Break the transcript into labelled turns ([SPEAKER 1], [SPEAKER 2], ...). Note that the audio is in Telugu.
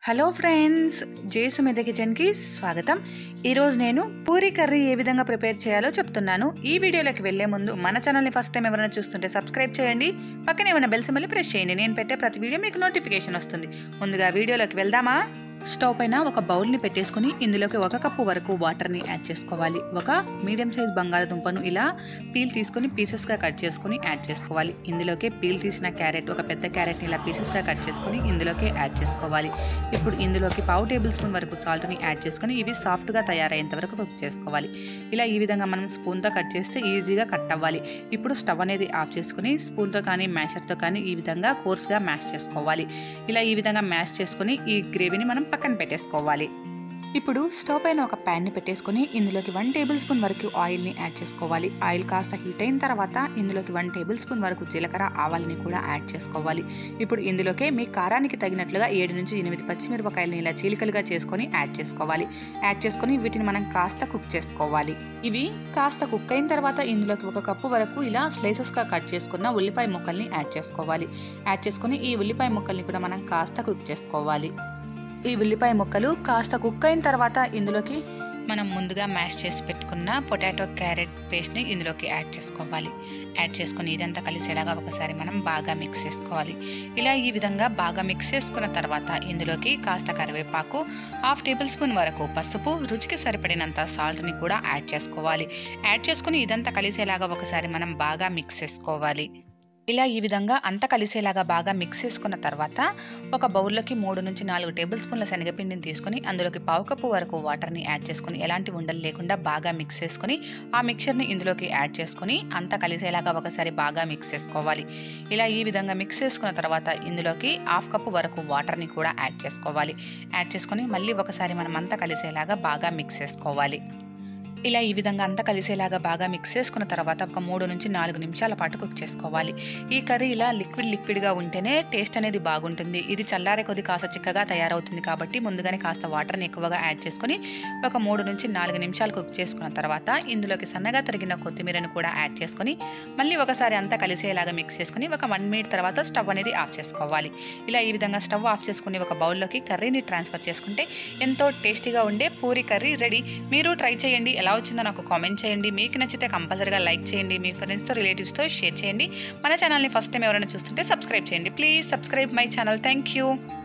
[SPEAKER 1] హలో ఫ్రెండ్స్ జేసు మెద కిచెన్కి స్వాగతం ఈరోజు నేను పూరి కర్రీ ఏ విధంగా ప్రిపేర్ చేయాలో చెప్తున్నాను ఈ వీడియోలోకి వెళ్ళే ముందు మన ఛానల్ని ఫస్ట్ టైం ఎవరైనా చూస్తుంటే సబ్స్క్రైబ్ చేయండి పక్కనే ఏమైనా బెల్ సింబల్ని ప్రెస్ చేయండి నేను పెట్టే ప్రతి వీడియో మీకు నోటిఫికేషన్ వస్తుంది ముందుగా వీడియోలోకి వెళ్దామా స్టవ్ పైన ఒక బౌల్ని పెట్టేసుకుని ఇందులోకి ఒక కప్పు వరకు వాటర్ని యాడ్ చేసుకోవాలి ఒక మీడియం సైజ్ బంగాళదుంపను ఇలా పీల్ తీసుకొని పీసెస్గా కట్ చేసుకొని యాడ్ చేసుకోవాలి ఇందులోకి పీల్ తీసిన క్యారెట్ ఒక పెద్ద క్యారెట్ని ఇలా పీసెస్గా కట్ చేసుకొని ఇందులోకి యాడ్ చేసుకోవాలి ఇప్పుడు ఇందులోకి పావు టేబుల్ స్పూన్ వరకు సాల్ట్ని యాడ్ చేసుకొని ఇవి సాఫ్ట్గా తయారయ్యేంత వరకు కుక్ చేసుకోవాలి ఇలా ఈ విధంగా మనం స్పూన్తో కట్ చేస్తే ఈజీగా కట్ అవ్వాలి ఇప్పుడు స్టవ్ అనేది ఆఫ్ చేసుకుని స్పూన్తో కానీ మ్యాషర్తో కానీ ఈ విధంగా కోర్స్గా మ్యాష్ చేసుకోవాలి ఇలా ఈ విధంగా మ్యాష్ చేసుకొని ఈ గ్రేవీని మనం పక్కన పెట్టేసుకోవాలి ఇప్పుడు స్టవ్ పైన ఒక ప్యాన్ని పెట్టేసుకొని ఇందులోకి వన్ టేబుల్ స్పూన్ వరకు ఆయిల్ని యాడ్ చేసుకోవాలి ఆయిల్ కాస్త హీట్ అయిన తర్వాత ఇందులోకి వన్ టేబుల్ స్పూన్ వరకు జీలకర్ర ఆవాలని కూడా యాడ్ చేసుకోవాలి ఇప్పుడు ఇందులోకే మీ కారానికి తగినట్లుగా ఏడు నుంచి ఎనిమిది పచ్చిమిరపకాయలని ఇలా చీలికలుగా చేసుకొని యాడ్ చేసుకోవాలి యాడ్ చేసుకొని వీటిని మనం కాస్త కుక్ చేసుకోవాలి ఇవి కాస్త కుక్ అయిన తర్వాత ఇందులోకి ఒక కప్పు వరకు ఇలా స్లైసెస్గా కట్ చేసుకున్న ఉల్లిపాయ ముక్కల్ని యాడ్ చేసుకోవాలి యాడ్ చేసుకొని ఈ ఉల్లిపాయ ముక్కల్ని కూడా మనం కాస్త కుక్ చేసుకోవాలి ఈ ఉల్లిపాయ ముక్కలు కాస్త కుక్ అయిన తర్వాత ఇందులోకి మనం ముందుగా మ్యాష్ చేసి పెట్టుకున్న పొటాటో క్యారెట్ పేస్ట్ని ఇందులోకి యాడ్ చేసుకోవాలి యాడ్ చేసుకొని ఇదంతా కలిసేలాగా ఒకసారి మనం బాగా మిక్స్ చేసుకోవాలి ఇలా ఈ విధంగా బాగా మిక్స్ చేసుకున్న తర్వాత ఇందులోకి కాస్త కరివేపాకు హాఫ్ టేబుల్ స్పూన్ వరకు పసుపు రుచికి సరిపడినంత సాల్ట్ని కూడా యాడ్ చేసుకోవాలి యాడ్ చేసుకుని ఇదంతా కలిసేలాగా ఒకసారి మనం బాగా మిక్స్ చేసుకోవాలి ఇలా ఈ విధంగా అంత కలిసేలాగా బాగా మిక్స్ చేసుకున్న తర్వాత ఒక బౌల్లోకి మూడు నుంచి నాలుగు టేబుల్ స్పూన్ల శనగపిండిని తీసుకొని అందులోకి పావు కప్పు వరకు వాటర్ని యాడ్ చేసుకొని ఎలాంటి ఉండలు లేకుండా బాగా మిక్స్ చేసుకొని ఆ మిక్చర్ని ఇందులోకి యాడ్ చేసుకొని అంత కలిసేలాగా ఒకసారి బాగా మిక్స్ చేసుకోవాలి ఇలా ఈ విధంగా మిక్స్ చేసుకున్న తర్వాత ఇందులోకి హాఫ్ కప్పు వరకు వాటర్ని కూడా యాడ్ చేసుకోవాలి యాడ్ చేసుకొని మళ్ళీ ఒకసారి మనం అంతా కలిసేలాగా బాగా మిక్స్ చేసుకోవాలి ఇలా ఈ విధంగా అంతా కలిసేలాగా బాగా మిక్స్ చేసుకున్న తర్వాత ఒక మూడు నుంచి నాలుగు నిమిషాల పాటు కుక్ చేసుకోవాలి ఈ కర్రీ ఇలా లిక్విడ్ లిక్విడ్గా ఉంటేనే టేస్ట్ అనేది బాగుంటుంది ఇది చల్లారే కొద్ది కాస్త చిక్కగా తయారవుతుంది కాబట్టి ముందుగానే కాస్త వాటర్ని ఎక్కువగా యాడ్ చేసుకొని ఒక మూడు నుంచి నాలుగు నిమిషాలు కుక్ చేసుకున్న తర్వాత ఇందులోకి సన్నగా తరిగిన కొత్తిమీరను కూడా యాడ్ చేసుకొని మళ్ళీ ఒకసారి అంతా కలిసేలాగా మిక్స్ చేసుకొని ఒక వన్ మినిట్ తర్వాత స్టవ్ అనేది ఆఫ్ చేసుకోవాలి ఇలా ఈ విధంగా స్టవ్ ఆఫ్ చేసుకుని ఒక బౌల్లోకి కర్రీని ట్రాన్స్ఫర్ చేసుకుంటే ఎంతో టేస్టీగా ఉండే పూరి కర్రీ రెడీ మీరు ట్రై చేయండి ఎలా వచ్చిందో నాకు కామెంట్ చేయండి మీకు నచ్చితే కంపల్సరీగా లైక్ చేయండి మీ ఫ్రెండ్స్తో రిలేటివ్స్తో షేర్ చేయండి మన ఛానల్ని ఫస్ట్ టైం ఎవరైనా చూస్తుంటే సబ్స్క్రైబ్ చేయండి please subscribe my channel thank you